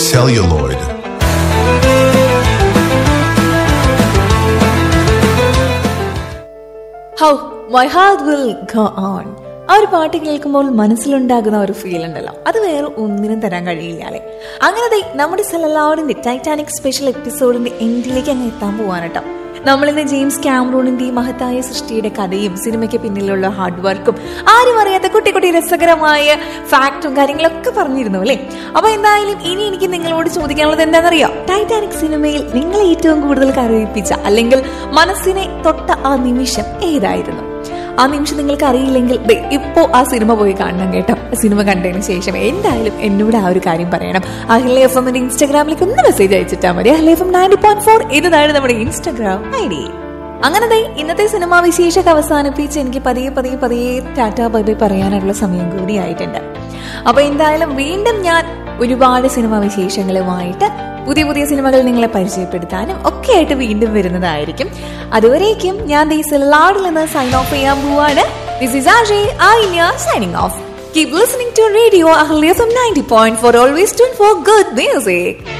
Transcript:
celluloid. How my heart will go on ആ ഒരു പാട്ട് കേൾക്കുമ്പോൾ മനസ്സിലുണ്ടാകുന്ന ഒരു ഫീൽ ഉണ്ടല്ലോ അത് വേറെ ഒന്നിനും തരാൻ കഴിയില്ല അല്ലേ അങ്ങനെ ദേ നമ്മുടെ സെലലാടിന്റെ ടൈറ്റാനിക് സ്പെഷ്യൽ എപ്പിസോഡിന്റെ എൻഡിലേക്ക് അങ്ങ് എത്താൻ പോവാനട്ടോ നമ്മളിന്ന് ജെയിംസ് ക്യാമറൂണിന്റെ ഈ മഹത്തായ സൃഷ്ടിയുടെ കഥയും സിനിമയ്ക്ക് പിന്നിലുള്ള ഹാർഡ് വർക്കും ആരും അറിയാത്ത കുട്ടി കുട്ടി രസകരമായ ഫാക്റ്റും കാര്യങ്ങളൊക്കെ പറഞ്ഞിരുന്നു അല്ലേ അപ്പൊ എന്തായാലും ഇനി എനിക്ക് നിങ്ങളോട് ചോദിക്കാനുള്ളത് എന്താണെന്നറിയോ ടൈറ്റാനിക് സിനിമയിൽ നിങ്ങളെ ഏറ്റവും കൂടുതൽ കരയിപ്പിച്ച അല്ലെങ്കിൽ മനസ്സിനെ തൊട്ട ആ നിമിഷം ഏതായിരുന്നു ആ നിമിഷം നിങ്ങൾക്ക് അറിയില്ലെങ്കിൽ ദേ ഇപ്പോ ആ സിനിമ പോയി കാണണം കേട്ടോ സിനിമ കണ്ടതിന് ശേഷം എന്തായാലും എന്നോട് ആ ഒരു കാര്യം പറയണം അഹ്ലെ എഫ് എമ്മിന്റെ ഇൻസ്റ്റാഗ്രാമിലേക്ക് ഒന്ന് മെസ്സേജ് അയച്ചിട്ടാൽ മതി Ahalia F M ninety point four ഇതാണ് നമ്മുടെ ഇൻസ്റ്റാഗ്രാം ഐ ഡി അങ്ങനെ ദേ ഇന്നത്തെ സിനിമാ വിശേഷമൊക്കെ അവസാനിപ്പിച്ച് എനിക്ക് പതിയെ പതിയെ പതിയെ ടാറ്റ ബൈ ബൈ പറയാനുള്ള സമയം കൂടി ആയിട്ടുണ്ട് അപ്പൊ എന്തായാലും വീണ്ടും ഞാൻ ഒരുപാട് സിനിമാ വിശേഷങ്ങളുമായിട്ട് പുതിയ പുതിയ സിനിമകൾ നിങ്ങളെ പരിചയപ്പെടുത്താനും ഒക്കെ ആയിട്ട് വീണ്ടും വരുന്നതായിരിക്കും അതുവരേക്കും ഞാൻ ദീ സെല്ലാഡിൽ നിന്ന് സൈൻ ഓഫ് ചെയ്യാൻ പോവാണ് this is Ajay Aayilya signing off keep listening to radio Ahalia from ninety point four always tune for good music